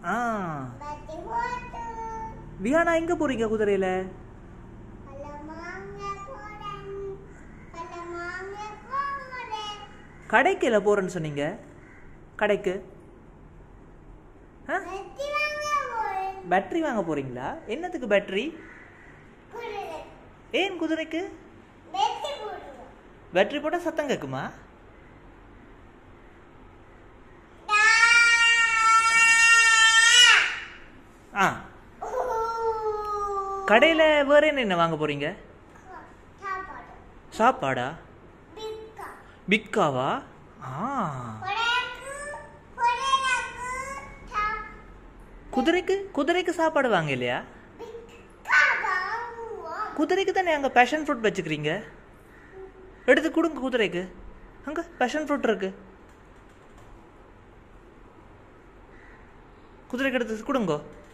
ஆ பத்தி போட்டு வியானா எங்க போறீங்க குதிரையில பல மாங்க போறேன் பல மாங்க போறேன் கடைக்கு இல்லை போறேன்னு சொன்னீங்க கடைக்கு ஆ வெட்டி வாங்க போறேன் பேட்டரி வாங்க போறீங்களா என்னத்துக்கு பேட்டரி குதிரை ஏன் குதிரைக்கு வெட்டி போடுவோம் பேட்டரி போட்டால் சத்தம் கேட்குமா ஆ கடையில் வேற என்ன வாங்க போறீங்க சாப்பாடு சாப்பாடா பிக்கா பிக்காவா ஆ கொடைக்கு கொடைக்கு சாப் குதிரைக்கு குதிரைக்கு சாப்பாடு வாங்க இல்லையா பிக்கா வாங்குவோம் குதிரைக்கு தானே அங்கே பேஷன் ஃப்ரூட் வச்சுக்கிறீங்க எடுத்து கொடுங்க குதிரைக்கு அங்கே பேஷன் ஃப்ரூட் இருக்கு குதிரைக்கு எடுத்து கொடுங்க